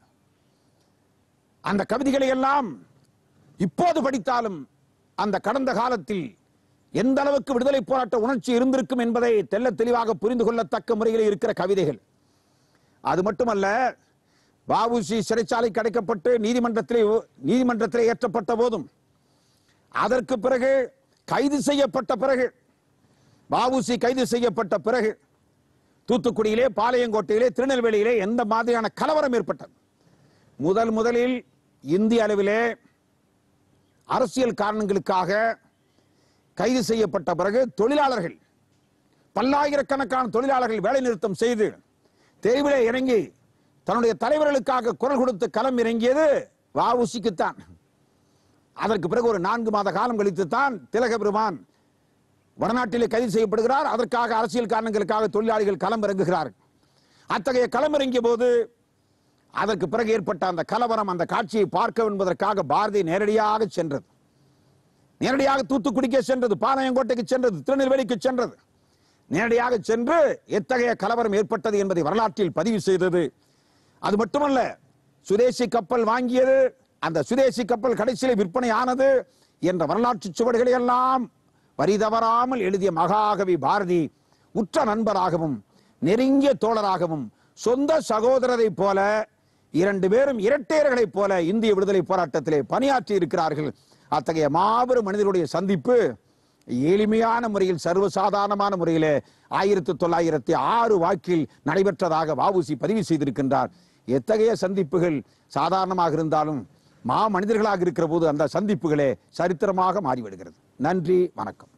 அந்த கவிதைகளை எல்லாம் இப்போது படித்தாலும் அந்த கடந்த காலத்தில் எந்த அளவுக்கு விடுதலை போராட்ட உணர்ச்சி இருந்திருக்கும் என்பதை தெள்ள தெளிவாக புரிந்து கொள்ளத்தக்க முறையில் இருக்கிற கவிதைகள் அது மட்டுமல்ல வஉசி சிறைச்சாலை கிடைக்கப்பட்டு நீதிமன்றத்திலே நீதிமன்றத்திலே ஏற்றப்பட்ட போதும் அதற்கு பிறகு கைது செய்யப்பட்ட பிறகு வஉசி கைது செய்யப்பட்ட பிறகு தூத்துக்குடியிலே பாளையங்கோட்டையிலே திருநெல்வேலியிலே எந்த மாதிரியான கலவரம் ஏற்பட்டது முதல் முதலில் இந்திய அளவிலே அரசியல் காரணங்களுக்காக கைது செய்யப்பட்ட பிறகு தொழிலாளர்கள் பல்லாயிரக்கணக்கான தொழிலாளர்கள் வேலை நிறுத்தம் செய்து தெருவிலே இறங்கி தன்னுடைய தலைவர்களுக்காக குரல் கொடுத்து களம் இறங்கியது வஉசிக்குத்தான் அதற்கு பிறகு ஒரு நான்கு மாத காலம் கழித்து தான் திலக பெருமான் வடநாட்டிலே கைது செய்யப்படுகிறார் அதற்காக அரசியல் காரணங்களுக்காக தொழிலாளிகள் களம் இறங்குகிறார்கள் அத்தகைய களம் இறங்கிய போது அதற்கு பிறகு ஏற்பட்ட அந்த கலவரம் அந்த காட்சியை பார்க்க என்பதற்காக பாரதி நேரடியாக சென்றது நேரடியாக தூத்துக்குடிக்கு சென்றது பாளையங்கோட்டைக்கு சென்றது திருநெல்வேலிக்கு சென்றது நேரடியாக சென்று எத்தகைய கலவரம் ஏற்பட்டது என்பதை வரலாற்றில் பதிவு செய்தது அது மட்டுமல்ல சுதேசி கப்பல் வாங்கியது அந்த சுதேசி கப்பல் கடைசியில் விற்பனை ஆனது என்ற வரலாற்று சுவடுகளை எல்லாம் வரி தவறாமல் எழுதிய மகாகவி பாரதி உற்ற நண்பராகவும் நெருங்கிய தோழராகவும் சொந்த சகோதரரைப் போல இரண்டு பேரும் இரட்டையர்களைப் போல இந்திய விடுதலை போராட்டத்திலே பணியாற்றி இருக்கிறார்கள் அத்தகைய மாபெரும் மனிதருடைய சந்திப்பு எளிமையான முறையில் சர்வசாதாரணமான முறையிலே ஆயிரத்தி தொள்ளாயிரத்தி ஆறு வாக்கில் நடைபெற்றதாக வஉசி பதிவு செய்திருக்கின்றார் எத்தகைய சந்திப்புகள் சாதாரணமாக இருந்தாலும் மா மனிதர்களாக இருக்கிற போது அந்த சந்திப்புகளே சரித்திரமாக மாறிவிடுகிறது நன்றி வணக்கம்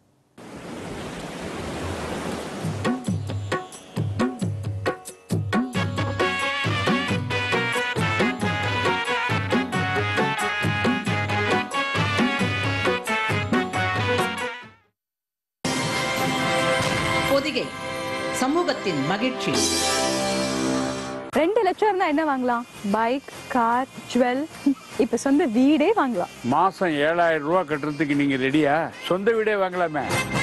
பொதிகை சமூகத்தின் மகிழ்ச்சி ரெண்டு லட்சம் இருந்தா என்ன வாங்கலாம் பைக் கார் ஜுவல் இப்ப சொந்த வீடே வாங்கலாம் மாசம் ஏழாயிரம் ரூபாய் கட்டுறதுக்கு நீங்க ரெடியா சொந்த வீடே வாங்கலாமே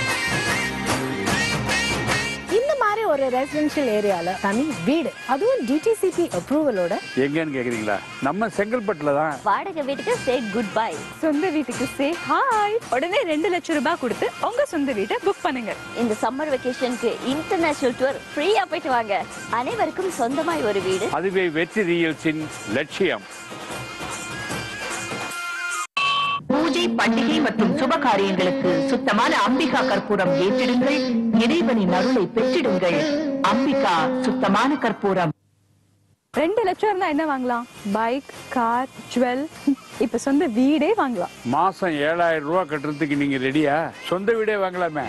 இந்த மாதிரி ஒரு ரெசிடென்ஷியல் ஏரியால தனி வீடு அதுவும் டிடிசிபி அப்ரூவலோட எங்கன்னு கேக்குறீங்களா நம்ம செங்கல்பட்டுல தான் வாடகை வீட்டுக்கு சே குட் பை சொந்த வீட்டுக்கு சே ஹாய் உடனே ரெண்டு லட்சம் ரூபாய் கொடுத்து உங்க சொந்த வீட்டை புக் பண்ணுங்க இந்த சம்மர் வெக்கேஷனுக்கு இன்டர்நேஷனல் டூர் ஃப்ரீயா போயிட்டு வாங்க அனைவருக்கும் சொந்தமாய் ஒரு வீடு அதுவே வெற்றி ரியல்ஸின் லட்சியம் பூஜை பண்டிகை மற்றும் சுப காரியங்களுக்கு சுத்தமான அம்பிகா கற்பூரம் ஏற்றிடுங்கள் இறைவனின் அருளை பெற்றிடுங்கள் அம்பிகா சுத்தமான கற்பூரம் ரெண்டு லட்சம் இருந்தா என்ன வாங்கலாம் பைக் கார் ஜுவல் இப்ப சொந்த வீடே வாங்கலாம் மாசம் ஏழாயிரம் ரூபாய் கட்டுறதுக்கு நீங்க ரெடியா சொந்த வீடே வாங்கலாமே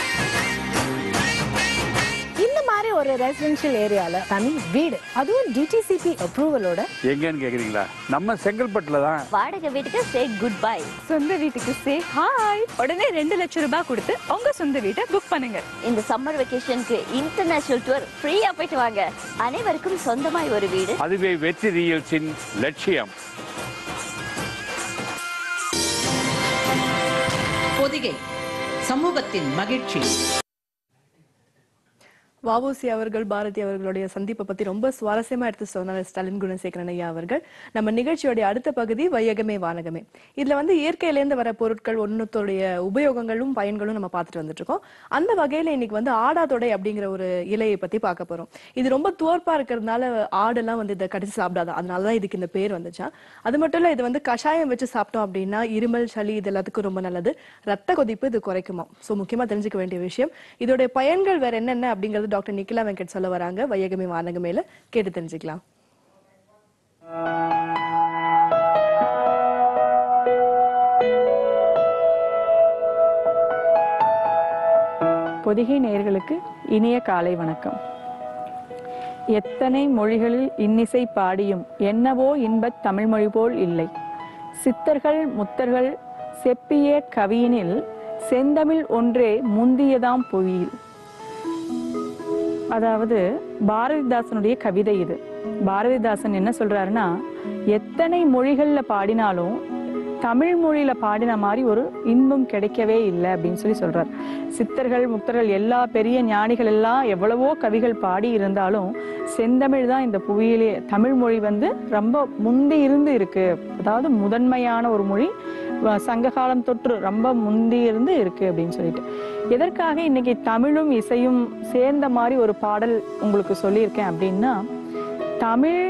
இந்த மாதிரி ஒரு ரெசிடென்ஷியல் ஏரியால தனி வீடு அதுவும் டிடிசிபி அப்ரூவலோட எங்கன்னு கேக்குறீங்களா நம்ம செங்கல்பட்டுல தான் வாடகை வீட்டுக்கு சே குட் பை சொந்த வீட்டுக்கு சே ஹாய் உடனே ரெண்டு லட்சம் ரூபாய் கொடுத்து உங்க சொந்த வீட்டை புக் பண்ணுங்க இந்த சம்மர் வெக்கேஷனுக்கு இன்டர்நேஷனல் டூர் ஃப்ரீயா போயிட்டு வாங்க அனைவருக்கும் சொந்தமாய் ஒரு வீடு அதுவே வெற்றி ரியல்ஸின் லட்சியம் பொதிகை சமூகத்தின் மகிழ்ச்சி வஉசி அவர்கள் பாரதி அவர்களுடைய சந்திப்பை பத்தி ரொம்ப சுவாரஸ்யமா எடுத்து சொன்னார் ஸ்டாலின் குணசேகரன் ஐயா அவர்கள் நம்ம நிகழ்ச்சியோடைய அடுத்த பகுதி வையகமே வானகமே இதுல வந்து இயற்கையிலேருந்து வர பொருட்கள் ஒன்னுத்தோடைய உபயோகங்களும் பயன்களும் நம்ம பார்த்துட்டு வந்துட்டு இருக்கோம் அந்த வகையில இன்னைக்கு வந்து ஆடாதொடை அப்படிங்கிற ஒரு இலையை பத்தி பார்க்க போறோம் இது ரொம்ப துவர்ப்பா இருக்கிறதுனால ஆடெல்லாம் வந்து இதை கடிச்சு சாப்பிடாது அதனாலதான் இதுக்கு இந்த பேர் வந்துச்சா அது மட்டும் இல்ல இது வந்து கஷாயம் வச்சு சாப்பிட்டோம் அப்படின்னா இருமல் சளி இது எல்லாத்துக்கும் ரொம்ப நல்லது ரத்த கொதிப்பு இது குறைக்குமா சோ முக்கியமா தெரிஞ்சுக்க வேண்டிய விஷயம் இதோடைய பயன்கள் வேற என்னென்ன அப்படிங்கிறது டாக்டர் நிக்கிலா வெங்கட் சொல்ல வராங்க வையகமே வானகமேல கேட்டு தெரிஞ்சுக்கலாம் பொதிகை நேயர்களுக்கு இனிய காலை வணக்கம் எத்தனை மொழிகளில் இன்னிசை பாடியும் என்னவோ இன்பத் தமிழ்மொழி போல் இல்லை சித்தர்கள் முத்தர்கள் செப்பிய கவியினில் செந்தமிழ் ஒன்றே முந்தியதாம் புவியில் அதாவது பாரதிதாசனுடைய கவிதை இது பாரதிதாசன் என்ன சொல்றாருன்னா எத்தனை மொழிகள்ல பாடினாலும் தமிழ் மொழியில பாடின மாதிரி ஒரு இன்பம் கிடைக்கவே இல்லை அப்படின்னு சொல்லி சொல்றார் சித்தர்கள் முக்தர்கள் எல்லா பெரிய ஞானிகள் எல்லாம் எவ்வளவோ கவிகள் பாடி இருந்தாலும் செந்தமிழ் தான் இந்த புவியிலே தமிழ் மொழி வந்து ரொம்ப முந்தி இருந்து இருக்கு அதாவது முதன்மையான ஒரு மொழி வ- சங்க காலம் தொற்று ரொம்ப முந்தி இருந்து இருக்கு அப்படின்னு சொல்லிட்டு எதற்காக இன்னைக்கு தமிழும் இசையும் சேர்ந்த மாதிரி ஒரு பாடல் உங்களுக்கு சொல்லியிருக்கேன் அப்படின்னா தமிழ்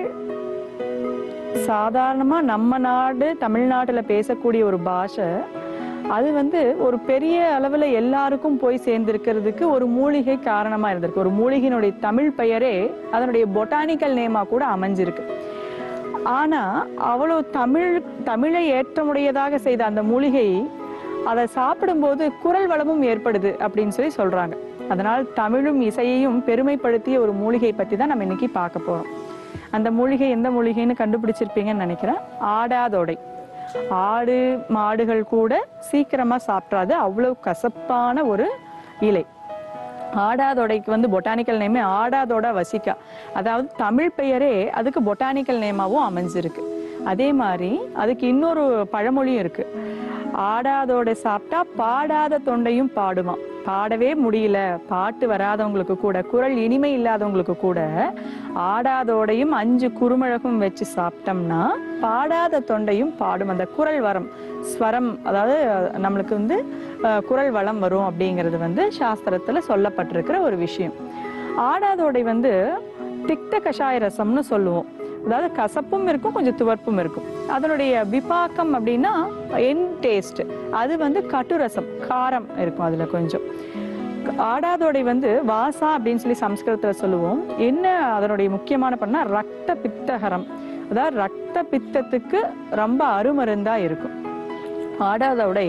சாதாரணமா நம்ம நாடு தமிழ்நாட்டுல பேசக்கூடிய ஒரு பாஷை அது வந்து ஒரு பெரிய அளவுல எல்லாருக்கும் போய் சேர்ந்திருக்கிறதுக்கு ஒரு மூலிகை காரணமா இருந்திருக்கு ஒரு மூலிகையினுடைய தமிழ் பெயரே அதனுடைய பொட்டானிக்கல் நேமா கூட அமைஞ்சிருக்கு ஆனா அவ்வளவு தமிழ் தமிழை ஏற்றமுடையதாக செய்த அந்த மூலிகை அதை சாப்பிடும்போது குரல் வளமும் ஏற்படுது அப்படின்னு சொல்லி சொல்றாங்க அதனால் தமிழும் இசையையும் பெருமைப்படுத்திய ஒரு மூலிகை பத்தி தான் நம்ம இன்னைக்கு பார்க்க போறோம் அந்த மூலிகை எந்த மூலிகைன்னு கண்டுபிடிச்சிருப்பீங்கன்னு நினைக்கிறேன் ஆடாதொடை ஆடு மாடுகள் கூட சீக்கிரமா சாப்பிட்றாது அவ்வளவு கசப்பான ஒரு இலை ஆடாதொடைக்கு வந்து பொட்டானிக்கல் நேமே ஆடாதோட வசிக்கா அதாவது தமிழ் பெயரே அதுக்கு பொட்டானிக்கல் நேமாவும் அமைஞ்சிருக்கு அதே மாதிரி அதுக்கு இன்னொரு பழமொழியும் இருக்கு ஆடாதோட சாப்பிட்டா பாடாத தொண்டையும் பாடுமா பாடவே முடியல பாட்டு வராதவங்களுக்கு கூட குரல் இனிமை இல்லாதவங்களுக்கு கூட ஆடாதோடையும் அஞ்சு குறுமிளகும் வச்சு சாப்பிட்டோம்னா பாடாத தொண்டையும் பாடும் அந்த குரல் வரம் ஸ்வரம் அதாவது நம்மளுக்கு வந்து அஹ், குரல் வளம் வரும் அப்படிங்கிறது வந்து சாஸ்திரத்துல சொல்லப்பட்டிருக்கிற ஒரு விஷயம் ஆடாதோடை வந்து திக்த கஷாய ரசம்னு சொல்லுவோம் அதாவது கசப்பும் இருக்கும் கொஞ்சம் துவர்ப்பும் இருக்கும் அதனுடைய விபாக்கம் அப்படின்னா என் டேஸ்ட் அது வந்து கட்டு ரசம் காரம் இருக்கும் அதுல கொஞ்சம் ஆடாதோடை வந்து வாசா அப்படின்னு சொல்லி சம்ஸ்கிருதத்துல சொல்லுவோம் என்ன அதனுடைய முக்கியமான பண்ணா ரத்த பித்தகரம் அதாவது ரத்த பித்தத்துக்கு ரொம்ப அருமருந்தா இருக்கும் ஆடாதோடை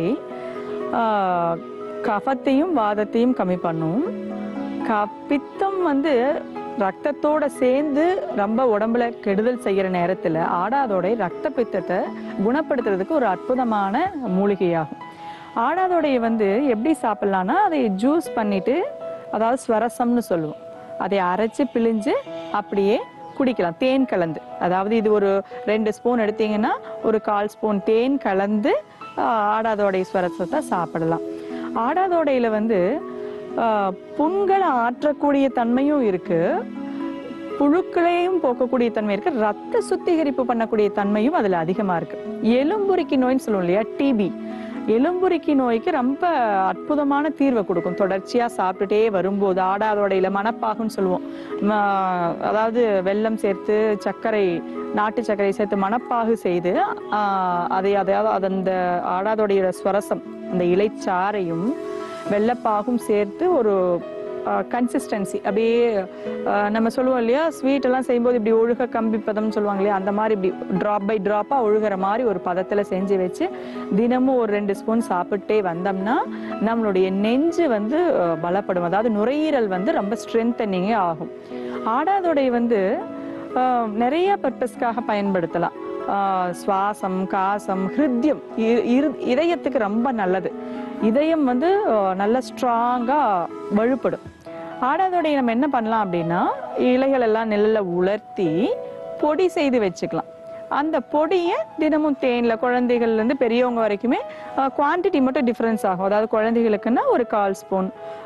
ஆஹ், கஃபத்தையும் வாதத்தையும் கம்மி பண்ணும் க பித்தம் வந்து ரத்தத்தோட சேர்ந்து ரொம்ப உடம்புல கெடுதல் செய்யற நேரத்துல ஆடாதோடை ரத்த பித்தத்தை குணப்படுத்துறதுக்கு ஒரு அற்புதமான மூலிகையாகும் ஆடாதோடைய வந்து எப்படி சாப்பிடலாம்னா அதை ஜூஸ் பண்ணிட்டு அதாவது ஸ்வரசம்னு சொல்லுவோம் அதை அரைச்சு பிழிஞ்சு அப்படியே குடிக்கலாம் தேன் கலந்து அதாவது இது ஒரு ரெண்டு ஸ்பூன் எடுத்தீங்கன்னா ஒரு கால் ஸ்பூன் தேன் கலந்து ஆஹ், ஆடாதோடை ஸ்வரசத்தை சாப்பிடலாம் ஆடாதோடையில வந்து ஆஹ், புண்களை ஆற்றக்கூடிய தன்மையும் இருக்கு புழுக்களையும் போக்கக்கூடிய தன்மை இருக்கு ரத்த சுத்திகரிப்பு பண்ணக்கூடிய தன்மையும் அதுல அதிகமா இருக்கு எலும்புரிக்கி நோய்னு சொல்லுவோம் இல்லையா டிபி எலும்புரிக்கி நோய்க்கு ரொம்ப அற்புதமான தீர்வை கொடுக்கும் தொடர்ச்சியா சாப்பிட்டுட்டே வரும்போது ஆடாதோடையில மணப்பாகுன்னு சொல்லுவோம் ம, அதாவது வெல்லம் சேர்த்து சர்க்கரை நாட்டு சர்க்கரை சேர்த்து மணப்பாகு செய்து ஆஹ், அதை அதாவது அது அந்த ஆடாதோடைய ஸ்வரசம் அந்த இலைச்சாறையும் வெள்ளப்பாகும் சேர்த்து ஒரு கன்சிஸ்டன்சி அப்படியே ஆஹ், நம்ம சொல்லுவோம் இல்லையா ஸ்வீட் எல்லாம் செய்யும்போது இப்படி ஒழுக கம்பி பதம்னு சொல்லுவாங்க இல்லையா அந்த மாதிரி இப்படி ட்ராப் பை ட்ராப்பா ஒழுகிற மாதிரி ஒரு பதத்துல செஞ்சு வச்சு தினமும் ஒரு ரெண்டு ஸ்பூன் சாப்பிட்டே வந்தோம்னா நம்மளுடைய நெஞ்சு வந்து ஆஹ், பலப்படும் அதாவது நுரையீரல் வந்து ரொம்ப ஸ்ட்ரென்தனிங்கே ஆகும் ஆடாதோடை வந்து ஆஹ், நிறைய பர்பஸ்க்காக பயன்படுத்தலாம் ஆஹ், சுவாசம் காசம் ஹிருத்யம் இ- இரு- இதயத்துக்கு ரொம்ப நல்லது இதயம் வந்து ஆஹ், நல்ல ஸ்ட்ராங்கா வலுப்படும் ஆடாதோடைய நம்ம என்ன பண்ணலாம் அப்படின்னா இலைகள் எல்லாம் நெல்லில் உலர்த்தி பொடி செய்து வச்சுக்கலாம் அந்த பொடியை தினமும் தேன்ல குழந்தைகள்ல இருந்து பெரியவங்க வரைக்குமே குவாண்டிட்டி மட்டும் டிஃபரன்ஸ் ஆகும் அதாவது குழந்தைகளுக்குன்னா ஒரு கால் ஸ்பூன்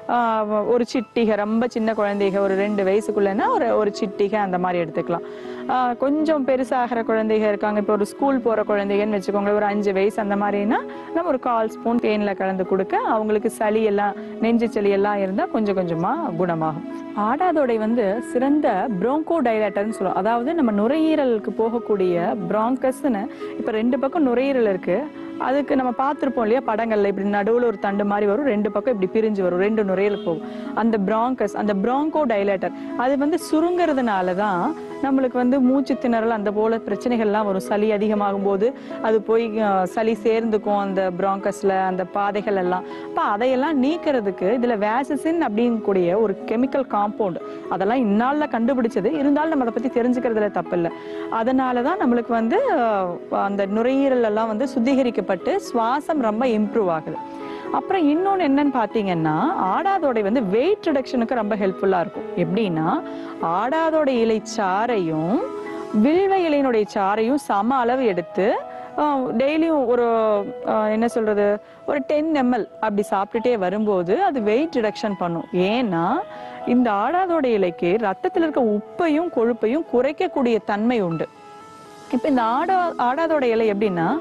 ஒரு சிட்டிகை ரொம்ப சின்ன குழந்தைங்க ஒரு ரெண்டு வயசுக்குள்ளனா ஒரு ஒரு சிட்டிகை அந்த மாதிரி எடுத்துக்கலாம் ஆஹ் கொஞ்சம் பெருசாகிற குழந்தைங்க இருக்காங்க இப்போ ஒரு ஸ்கூல் போற குழந்தைங்கன்னு வச்சுக்கோங்களேன் ஒரு அஞ்சு வயசு அந்த மாதிரினா நம்ம ஒரு கால் ஸ்பூன் தேன்ல கலந்து கொடுக்க அவங்களுக்கு சளி எல்லாம் நெஞ்சு சளி எல்லாம் இருந்தா கொஞ்சம் கொஞ்சமா குணமாகும் ஆடாதோடை வந்து சிறந்த ப்ரோங்கோ டைலேட்டர்னு சொல்லுவோம் அதாவது நம்ம நுரையீரலுக்கு போகக்கூடிய ப்ராங்கஸ்ன்னு இப்ப ரெண்டு பக்கம் நுரையீரல் இருக்கு அதுக்கு நம்ம பார்த்திருப்போம் இல்லையா படங்கள்ல இப்படி நடுவுல ஒரு தண்டு மாதிரி வரும் ரெண்டு பக்கம் இப்படி பிரிஞ்சு வரும் ரெண்டு நுரையீரல் போகும் அந்த ப்ராங்கஸ் அந்த ப்ராங்கோ டைலேட்டர் அது வந்து சுருங்கிறதுனால தான் நம்மளுக்கு வந்து மூச்சு திணறல் அந்த போல பிரச்சனைகள்லாம் வரும் சளி அதிகமாகும் போது அது போய் அஹ், சளி சேர்ந்துக்கும் அந்த ப்ராங்கஸ்ல அந்த பாதைகள் எல்லாம் அப்ப அதையெல்லாம் நீக்கிறதுக்கு இதுல வேசசின் அப்படிங்கக்கூடிய ஒரு கெமிக்கல் காம்பவுண்ட் அதெல்லாம் இந்நாள்ல கண்டுபிடிச்சது இருந்தாலும் நம்ம அதை பத்தி தெரிஞ்சுக்கிறதுல தப்பு இல்லை அதனால தான் நம்மளுக்கு வந்து அஹ், அந்த நுரையீரல் எல்லாம் வந்து சுத்திகரிக்கப்பட்டு சுவாசம் ரொம்ப இம்ப்ரூவ் ஆகுது அப்புறம் இன்னொன்னு என்னன்னு பாத்தீங்கன்னா ஆடாதோடை வந்து வெயிட் ரிடக்ஷனுக்கு ரொம்ப ஹெல்ப்ஃபுல்லா இருக்கும் எப்படின்னா ஆடாதோட இலை சாறையும் வில்வ இலையினுடைய சாறையும் சம அளவு எடுத்து டெய்லியும் ஒரு ஆஹ், என்ன சொல்றது ஒரு டென் எம்எல் அப்படி சாப்பிட்டுட்டே வரும்போது அது வெயிட் ரிடக்ஷன் பண்ணும் ஏன்னா இந்த ஆடாதோட இலைக்கு ரத்தத்தில் இருக்க உப்பையும் கொழுப்பையும் குறைக்கக்கூடிய தன்மை உண்டு இப்போ இந்த ஆடா ஆடாதோட இலை எப்படின்னா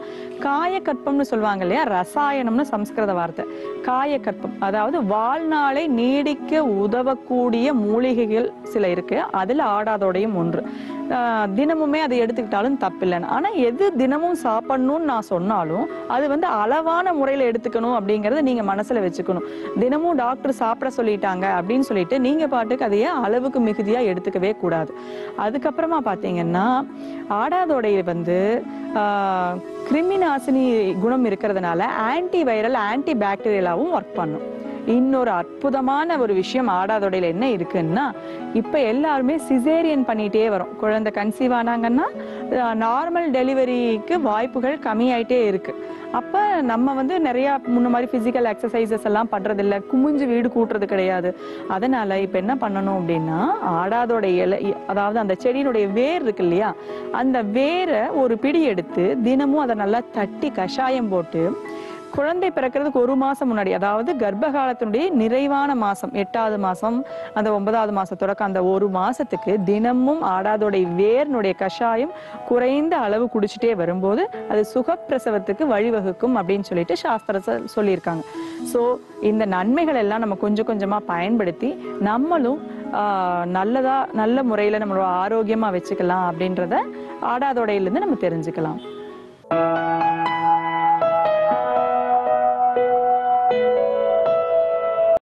காயக்கற்பம்னு சொல்லுவாங்க இல்லையா ரசாயனம்னு சம்ஸ்கிருத வார்த்தை காயக்கற்பம் அதாவது வாழ்நாளை நீடிக்க உதவக்கூடிய மூலிகைகள் சில இருக்கு அதுல ஆடாதோடையும் ஒன்று ஆஹ் தினமுமே அதை எடுத்துக்கிட்டாலும் தப்பில்லைன்னு ஆனா எது தினமும் சாப்பிடணும்னு நான் சொன்னாலும் அது வந்து அளவான முறையில எடுத்துக்கணும் அப்படிங்கறத நீங்க மனசுல வச்சுக்கணும் தினமும் டாக்டர் சாப்பிட சொல்லிட்டாங்க அப்படின்னு சொல்லிட்டு நீங்க பாட்டுக்கு அதையே அளவுக்கு மிகுதியா எடுத்துக்கவே கூடாது அதுக்கப்புறமா பாத்தீங்கன்னா ஆடாதோடைய வந்து ஆஹ், கிருமி நாசினி குணம் இருக்கிறதுனால ஆன்டி வைரல் ஆன்டி பாக்டீரியலாவும் ஒர்க் பண்ணும் இன்னொரு அற்புதமான ஒரு விஷயம் ஆடாதொடையில என்ன இருக்குன்னா இப்ப எல்லாருமே சிசேரியன் பண்ணிட்டே வரும் குழந்தை கன்சீவ் ஆனாங்கன்னா நார்மல் டெலிவரிக்கு வாய்ப்புகள் கம்மியாயிட்டே இருக்கு அப்ப நம்ம வந்து நிறைய முன்ன மாதிரி பிசிக்கல் எக்ஸசைசஸ் எல்லாம் பண்றது இல்ல குமிஞ்சு வீடு கூட்டுறது கிடையாது அதனால இப்ப என்ன பண்ணணும் அப்படின்னா ஆடாதோட இலை அதாவது அந்த செடியினுடைய வேர் இருக்கு இல்லையா அந்த வேரை ஒரு பிடி எடுத்து தினமும் அதை நல்லா தட்டி கஷாயம் போட்டு குழந்தை பிறக்கிறதுக்கு ஒரு மாசம் முன்னாடி அதாவது கர்ப்ப காலத்தினுடைய நிறைவான மாசம் எட்டாவது மாசம் அந்த ஒன்பதாவது மாசம் தொடக்கம் அந்த ஒரு மாசத்துக்கு தினமும் ஆடாதோடைய வேர்னுடைய கஷாயம் குறைந்த அளவு குடிச்சிட்டே வரும்போது அது சுகப்பிரசவத்துக்கு வழிவகுக்கும் அப்படின்னு சொல்லிட்டு சாஸ்திரத்தை சொல்லியிருக்காங்க ஸோ இந்த நன்மைகள் எல்லாம் நம்ம கொஞ்சம் கொஞ்சமா பயன்படுத்தி நம்மளும் ஆஹ், நல்லதா நல்ல முறையில நம்மளோட ஆரோக்கியமா வச்சுக்கலாம் அப்படின்றத ஆடாதோடையிலிருந்து நம்ம தெரிஞ்சுக்கலாம்